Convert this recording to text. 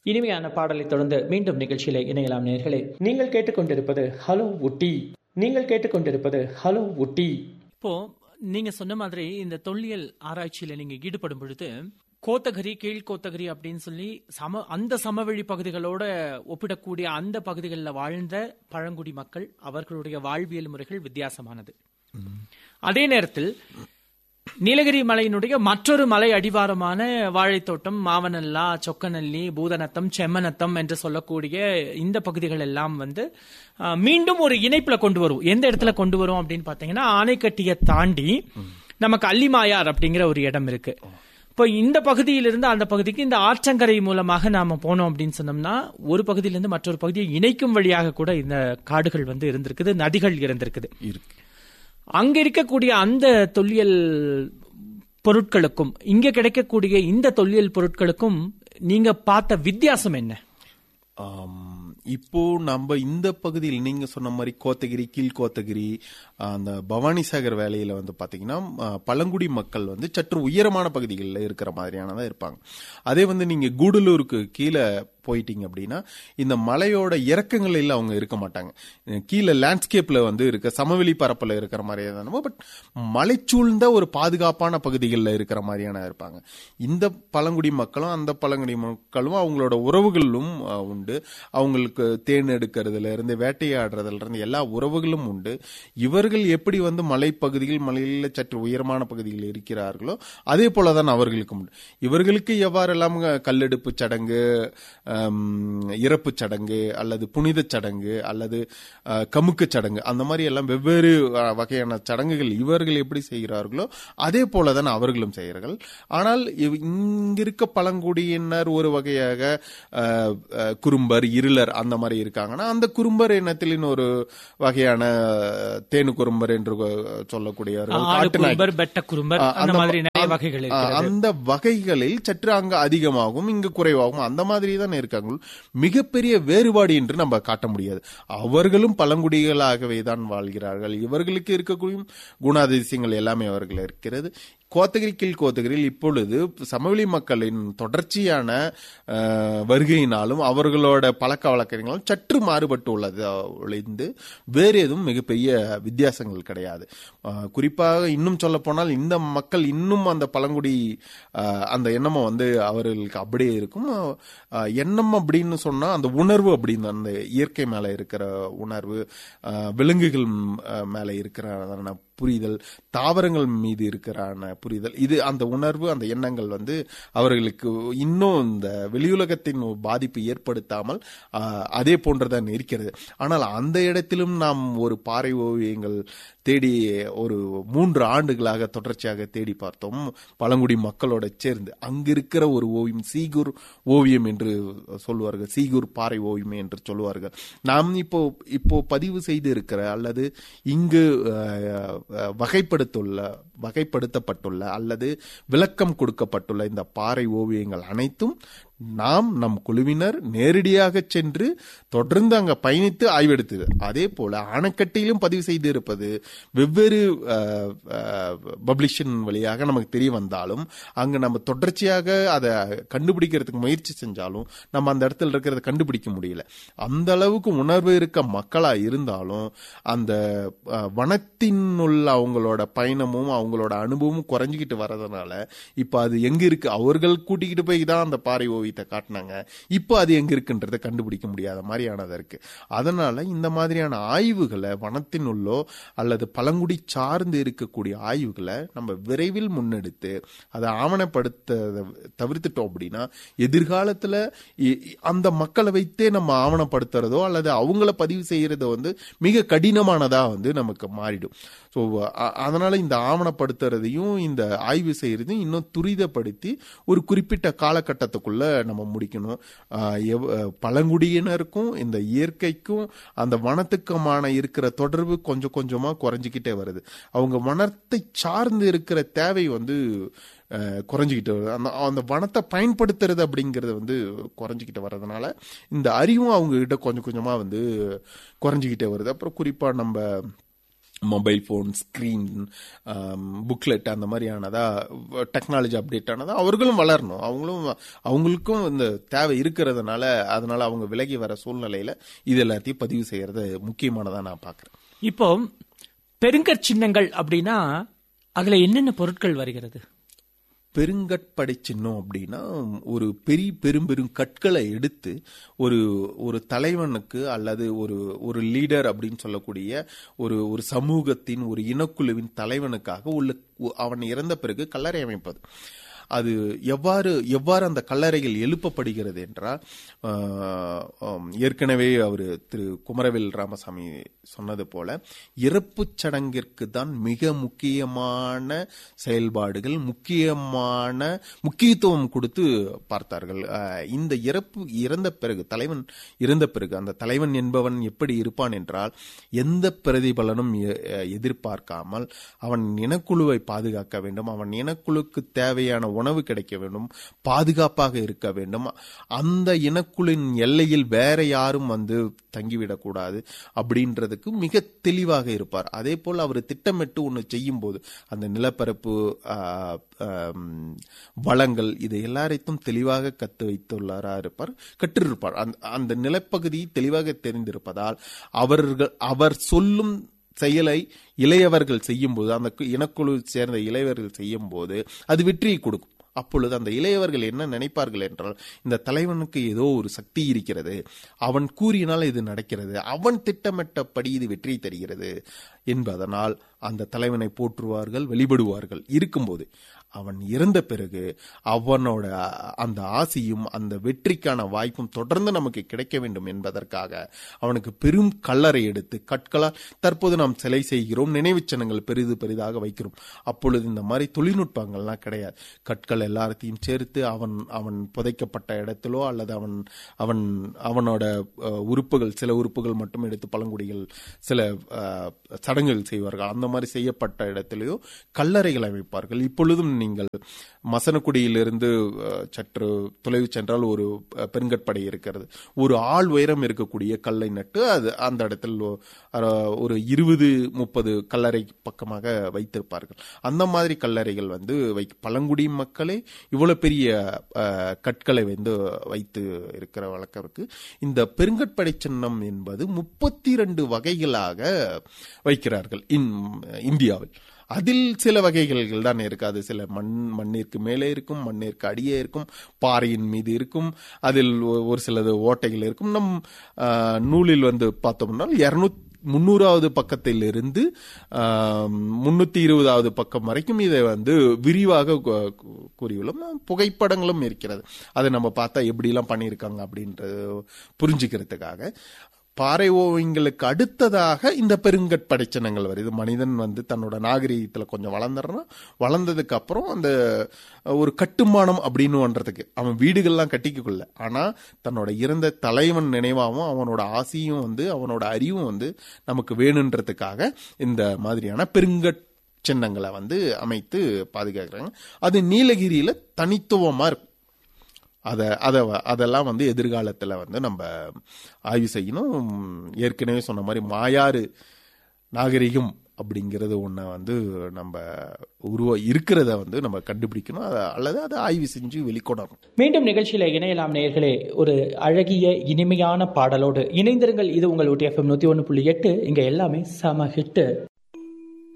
இனிமையான பாடலை தொடர்ந்து மீண்டும் நிகழ்ச்சியிலே இணையலாம் நேர்களே நீங்கள் கேட்டுக்கொண்டிருப்பது ஹலோ உட்டி நீங்கள் கேட்டுக்கொண்டிருப்பது ஹலோ உட்டி இப்போ நீங்க சொன்ன மாதிரி இந்த தொல்லியல் ஆராய்ச்சியில நீங்க ஈடுபடும் பொழுது கோத்தகிரி கீழ் கோத்தகிரி அப்படின்னு சொல்லி சம அந்த சமவெளி பகுதிகளோட ஒப்பிடக்கூடிய அந்த பகுதிகளில் வாழ்ந்த பழங்குடி மக்கள் அவர்களுடைய வாழ்வியல் முறைகள் வித்தியாசமானது அதே நேரத்தில் நீலகிரி மலையினுடைய மற்றொரு மலை அடிவாரமான வாழைத்தோட்டம் மாவனல்லா சொக்கநல்லி பூதநத்தம் செம்மநத்தம் என்று சொல்லக்கூடிய இந்த பகுதிகள் எல்லாம் வந்து அஹ், மீண்டும் ஒரு இணைப்புல கொண்டு வரும் எந்த இடத்துல கொண்டு வரும் அப்படின்னு பாத்தீங்கன்னா ஆனைக்கட்டியை தாண்டி நமக்கு அல்லிமாயார் அப்படிங்கிற ஒரு இடம் இருக்கு இப்போ இந்த பகுதியிலிருந்து அந்த பகுதிக்கு இந்த ஆற்றங்கரை மூலமாக நாம போனோம் அப்படின்னு சொன்னோம்னா ஒரு பகுதியிலிருந்து மற்றொரு பகுதியை இணைக்கும் வழியாக கூட இந்த காடுகள் வந்து இருந்திருக்குது நதிகள் இருந்திருக்குது இருக்கு அங்க இருக்கக்கூடிய அந்த தொல்லியல் பொருட்களுக்கும் இங்க கிடைக்கக்கூடிய இந்த தொல்லியல் பொருட்களுக்கும் நீங்க பார்த்த வித்தியாசம் என்ன ஆம், இப்போ நம்ம இந்த பகுதியில் நீங்க சொன்ன மாதிரி கோத்தகிரி கீழ் கோத்தகிரி அந்த பவானி சாகர் வேலையில வந்து பாத்தீங்கன்னா ஆ, பழங்குடி மக்கள் வந்து சற்று உயரமான பகுதிகளில் இருக்கிற மாதிரியானதா இருப்பாங்க அதே வந்து நீங்க கூடலூருக்கு கீழே போயிட்டீங்க அப்படின்னா இந்த மலையோட இறக்கங்களில் அவங்க இருக்க மாட்டாங்க கீழே லேண்ட்ஸ்கேப்ல வந்து இருக்க சமவெளி பரப்புல இருக்கிற மாதிரியே தான் பட் மலை சூழ்ந்த ஒரு பாதுகாப்பான பகுதிகளில் இருக்கிற மாதிரியான இருப்பாங்க இந்த பழங்குடி மக்களும் அந்த பழங்குடி மக்களும் அவங்களோட உறவுகளிலும் அஹ், உண்டு அவங்களுக்கு தேன் எடுக்கிறதுல இருந்து வேட்டையாடுறதுல இருந்து எல்லா உறவுகளும் உண்டு இவர்கள் எப்படி வந்து மலைப்பகுதிகள் மலையில் சற்று உயரமான பகுதிகளில் இருக்கிறார்களோ அதே போலதான் அவர்களுக்கும் உண்டு இவர்களுக்கு எவ்வாறெல்லாம் கல்லெடுப்பு சடங்கு ஹம், இறப்பு சடங்கு அல்லது புனித சடங்கு அல்லது அஹ், கமுக்கு சடங்கு அந்த மாதிரி எல்லாம் வெவ்வேறு அஹ், வகையான சடங்குகள் இவர்கள் எப்படி செய்கிறார்களோ அதே போலதான் அவர்களும் செய்கிறார்கள் ஆனால் இவ்- இங்கிருக்க பழங்குடியினர் ஒரு வகையாக அஹ், அஹ், குறும்பர் இருளர் அந்த மாதிரி இருக்காங்கன்னா அந்த குறும்பர் இனத்திலின் ஒரு வகையான அஹ், தேனு குறும்பர் என்று அஹ், சொல்லக்கூடியவர்கள் ஆடு காட்டு நாய் குறும்பர் பெட்ட குறும்பர் ஆ, அந்த அந்த மாதிரி நிறைய அந்த- வகைகள் ஆ, இருக்கிறது அந்த வகைகளில் சற்று அங்க அதிகமாகும் இங்கு குறைவாகும் அந்த மாதிரி தான் இருக்காங்க மிகப்பெரிய வேறுபாடு என்று நம்ம காட்ட முடியாது அவர்களும் பழங்குடிகளாகவே தான் வாழ்கிறார்கள் இவர்களுக்கு இருக்கக்கூடிய குணாதிசயங்கள் எல்லாமே அவர்கள் இருக்கிறது கோத்தகிரி கீழ் கோத்தகிரியில் இப்பொழுது சமவெளி மக்களின் தொடர்ச்சியான அஹ், வருகையினாலும் அவர்களோட பழக்க வழக்கங்களும் சற்று மாறுபட்டு உள்ளது அஹ், ஒழிந்து வேறு எதுவும் மிகப்பெரிய வித்தியாசங்கள் கிடையாது அஹ், குறிப்பாக இன்னும் சொல்ல போனால் இந்த மக்கள் இன்னும் அந்த பழங்குடி அஹ், அந்த எண்ணமும் வந்து அவர்களுக்கு அப்படியே இருக்கும் அஹ், எண்ணம் அப்படின்னு சொன்னா அந்த உணர்வு அப்படின்னு அந்த இயற்கை மேல இருக்கிற உணர்வு அஹ், விலங்குகள் அஹ், மேல இருக்கிற புரிதல் தாவரங்கள் மீது இருக்கிறான புரிதல் இது அந்த உணர்வு அந்த எண்ணங்கள் வந்து அவர்களுக்கு இன்னும் இந்த வெளியுலகத்தின் பாதிப்பு ஏற்படுத்தாமல் ஆஹ், அதே போன்றுதான் இருக்கிறது ஆனால் அந்த இடத்திலும் நாம் ஒரு பாறை ஓவியங்கள் தேடி ஒரு மூன்று ஆண்டுகளாக தொடர்ச்சியாக தேடி பார்த்தோம் பழங்குடி மக்களோட சேர்ந்து அங்கிருக்கிற ஒரு ஓவியம் சீகூர் ஓவியம் என்று சொல்லுவார்கள் சீகூர் பாறை ஓவியம் என்று சொல்லுவார்கள் நாம் இப்போ இப்போ பதிவு செய்து இருக்கிற அல்லது இங்கு அஹ், அஹ், வகைப்படுத்துள்ள வகைப்படுத்தப்பட்டுள்ள அல்லது விளக்கம் கொடுக்கப்பட்டுள்ள இந்த பாறை ஓவியங்கள் அனைத்தும் நாம் நம் குழுவினர் நேரடியாக சென்று தொடர்ந்து அங்க பயணித்து ஆய்வெடுத்தது அதே போல அணைக்கட்டிலும் பதிவு செய்து இருப்பது வெவ்வேறு பப்ளிஷன் வழியாக நமக்கு தெரிய வந்தாலும் அங்க நம்ம தொடர்ச்சியாக அதை கண்டுபிடிக்கிறதுக்கு முயற்சி செஞ்சாலும் நம்ம அந்த இடத்துல இருக்கிறத கண்டுபிடிக்க முடியல அந்த அளவுக்கு உணர்வு இருக்க மக்களா இருந்தாலும் அந்த அஹ், வனத்தின் உள்ள அவங்களோட பயணமும் அவங்களோட அனுபவமும் குறைஞ்சிக்கிட்டு வர்றதுனால இப்ப அது எங்க இருக்கு அவர்கள் கூட்டிக்கிட்டு போய் தான் அந்த பாறை ஓவியத்தை காட்டினாங்க இப்போ அது எங்க இருக்குன்றதை கண்டுபிடிக்க முடியாத மாதிரியானதா இருக்கு அதனால இந்த மாதிரியான ஆய்வுகளை வனத்தின் உள்ளோ அல்லது பழங்குடி சார்ந்து இருக்கக்கூடிய ஆய்வுகளை நம்ம விரைவில் முன்னெடுத்து அதை ஆவணப்படுத்த தவிர்த்துட்டோம் அப்படின்னா எதிர்காலத்துல இ- இ- அந்த மக்களை வைத்தே நம்ம ஆவணப்படுத்துறதோ அல்லது அவங்கள பதிவு செய்யறதோ வந்து மிக கடினமானதா வந்து நமக்கு மாறிடும் ஸோ அதனால இந்த ஆவணப்படுத்துறதையும் இந்த ஆய்வு செய்யறதையும் இன்னும் துரிதப்படுத்தி ஒரு குறிப்பிட்ட காலகட்டத்துக்குள்ள நம்ம முடிக்கணும் ஆஹ் எவ்- அஹ் பழங்குடியினருக்கும் இந்த இயற்கைக்கும் அந்த வனத்துக்குமான இருக்கிற தொடர்பு கொஞ்சம் கொஞ்சமா குறைஞ்சிக்கிட்டே வருது அவங்க வனத்தை சார்ந்து இருக்கிற தேவை வந்து அஹ், குறைஞ்சிக்கிட்டு வருது அந்த அந்த வனத்தை பயன்படுத்துறது அப்படிங்கிறது வந்து குறைஞ்சிக்கிட்டு வர்றதுனால இந்த அறிவும் அவங்க கிட்ட கொஞ்சம் கொஞ்சமா வந்து குறைஞ்சிக்கிட்டே வருது அப்புறம் குறிப்பா நம்ம மொபைல் ஃபோன் ஸ்க்ரீன் புக்லெட் அந்த மாதிரியானதா டெக்னாலஜி அப்டேட் ஆனதா அவர்களும் வளரணும் அவங்களும் அவங்களுக்கும் இந்த தேவை இருக்கிறதுனால அதனால அவங்க விலகி வர சூழ்நிலையில இது எல்லாத்தையும் பதிவு செய்யறது முக்கியமானதா நான் பாக்குறேன் இப்போ பெருங்கற்சின்னங்கள் அப்படின்னா அதுல என்னென்ன பொருட்கள் வருகிறது பெருங்கற்படை சின்னம் அப்படின்னா ஒரு பெரிய பெரும் பெரும் கற்களை எடுத்து ஒரு ஒரு தலைவனுக்கு அல்லது ஒரு ஒரு லீடர் அப்படின்னு சொல்லக்கூடிய ஒரு ஒரு சமூகத்தின் ஒரு இனக்குழுவின் தலைவனுக்காக உள்ள அவன் இறந்த பிறகு கல்லறை அமைப்பது அது எவ்வாறு எவ்வாறு அந்த கல்லறைகள் எழுப்பப்படுகிறது என்றால் ஆஹ், ஆம், ஏற்கனவே அவர் திரு குமரவேல் ராமசாமி சொன்னது போல இறப்புச் சடங்கிற்கு தான் மிக முக்கியமான செயல்பாடுகள் முக்கியமான முக்கியத்துவம் கொடுத்து பார்த்தார்கள் ஆஹ், இந்த இறப்பு இறந்த பிறகு தலைவன் இறந்த பிறகு அந்த தலைவன் என்பவன் எப்படி இருப்பான் என்றால் எந்த பிரதிபலனும் எ- எதிர்பார்க்காமல் அவன் இனக்குழுவை பாதுகாக்க வேண்டும் அவன் இனக்குழுக்கு தேவையான உணவு கிடைக்க வேண்டும் பாதுகாப்பாக இருக்க வேண்டும் அந்த இனக்குழுவின் எல்லையில் வேற யாரும் வந்து தங்கிவிடக்கூடாது அப்படின்றதுக்கு மிக தெளிவாக இருப்பார் அதே போல் அவர் திட்டமிட்டு ஒன்று செய்யும் போது அந்த நிலப்பரப்பு ஆஹ், ஆம், வளங்கள் இது எல்லாரையும் தெளிவாக கத்து வைத்துள்ளாரா இருப்பார் கற்றிருப்பார் அந்த அந்த நிலப்பகுதி தெளிவாக தெரிந்திருப்பதால் அவர்கள் அவர் சொல்லும் செயலை இளையவர்கள் செய்யும்போது அந்த கு- இனக்குழு சேர்ந்த இளையவர்கள் செய்யும் போது அது வெற்றியை கொடுக்கும் அப்பொழுது அந்த இளையவர்கள் என்ன நினைப்பார்கள் என்றால் இந்த தலைவனுக்கு ஏதோ ஒரு சக்தி இருக்கிறது அவன் கூறினால் இது நடக்கிறது அவன் திட்டமிட்டபடி இது வெற்றி தருகிறது என்பதனால் அந்த தலைவனை போற்றுவார்கள் வெளிப்படுவார்கள் இருக்கும்போது அவன் இறந்த பிறகு அவனோட அந்த ஆசையும் அந்த வெற்றிக்கான வாய்ப்பும் தொடர்ந்து நமக்கு கிடைக்க வேண்டும் என்பதற்காக அவனுக்கு பெரும் கல்லறை எடுத்து கற்களால் தற்போது நாம் சிலை செய்கிறோம் நினைவுச் சின்னங்கள் பெரிது பெரிதாக வைக்கிறோம் அப்பொழுது இந்த மாதிரி தொழில்நுட்பங்கள்லாம் கிடையாது கற்கள் எல்லாத்தையும் சேர்த்து அவன் அவன் புதைக்கப்பட்ட இடத்திலோ அல்லது அவன் அவன் அவனோட அஹ், உறுப்புகள் சில உறுப்புகள் மட்டும் எடுத்து பழங்குடிகள் சில அஹ், சடங்குகள் செய்வார்கள் அந்த மாதிரி செய்யப்பட்ட இடத்திலேயோ கல்லறைகள் அமைப்பார்கள் இப்பொழுதும் நீங்கள் மசனக்குடியிலிருந்து அஹ், சற்று தொலைவு சென்றால் ஒரு அஹ், பெருங்கற்படை இருக்கிறது ஒரு ஆள் உயரம் இருக்கக்கூடிய கல்லை நட்டு அது அந்த இடத்தில் ஒ- அஹ், ஒரு இருபது முப்பது கல்லறை பக்கமாக வைத்திருப்பார்கள் அந்த மாதிரி கல்லறைகள் வந்து வை பழங்குடி மக்களே இவ்வளவு பெரிய அஹ், கற்களை வந்து வைத்து இருக்கிற வழக்கம் இருக்கு இந்த பெருங்கற்படை சின்னம் என்பது முப்பத்தி ரெண்டு வகைகளாக வைக்கிறார்கள் இன் இந்தியாவில் அதில் சில வகைகள் தான் இருக்கு அது சில மண் மண்ணிற்கு மேலே இருக்கும் மண்ணிற்கு அடியே இருக்கும் பாறையின் மீது இருக்கும் அதில் ஒ- ஒரு சிலது ஓட்டைகள் இருக்கும் நம் ஆஹ், நூலில் வந்து பார்த்தோம்னா இருநூத்தி முன்னூறாவது பக்கத்திலிருந்து முன்னூத்தி இருபதாவது பக்கம் வரைக்கும் இதை வந்து விரிவாக கூ- கூ- கூறியுள்ளோம் புகைப்படங்களும் இருக்கிறது அதை நம்ம பார்த்தா எப்படிலாம் பண்ணியிருக்காங்க அப்படின்றது புரிஞ்சுக்கிறதுக்காக பாறை ஓவியங்களுக்கு அடுத்ததாக இந்த பெருங்கற்படை சின்னங்கள் வருது மனிதன் வந்து தன்னோட நாகரீகத்துல கொஞ்சம் வளர்ந்துறான் வளர்ந்ததுக்கு அப்புறம் அந்த ஒரு கட்டுமானம் அப்படின்னு பண்றதுக்கு அவன் வீடுகள்லாம் கட்டிக்க கொள்ள ஆனா தன்னோட இறந்த தலைவன் நினைவாகவும் அவனோட ஆசையும் வந்து அவனோட அறிவும் வந்து நமக்கு வேணுன்றதுக்காக இந்த மாதிரியான பெருங்கற் சின்னங்களை வந்து அமைத்து பாதுகாக்கிறாங்க அது நீலகிரியில தனித்துவமா இருக்கும் அதை அதை அதெல்லாம் வந்து எதிர்காலத்தில் வந்து நம்ம ஆய்வு செய்யணும் ஏற்கனவே சொன்ன மாதிரி மாயாறு நாகரிகம் அப்படிங்கிறது ஒன்றை வந்து நம்ம உருவ இருக்கிறத வந்து நம்ம கண்டுபிடிக்கணும் அதை அல்லது அதை ஆய்வு செஞ்சு வெளிக்கொணரணும் மீண்டும் நிகழ்ச்சியில இணையலாம் நேயர்களே ஒரு அழகிய இனிமையான பாடலோடு இணைந்திருங்கள் இது உங்கள் ஊட்டி எஃப்எம் நூத்தி ஒன்று புள்ளி எட்டு இங்க எல்லாமே சம ஹிட்டு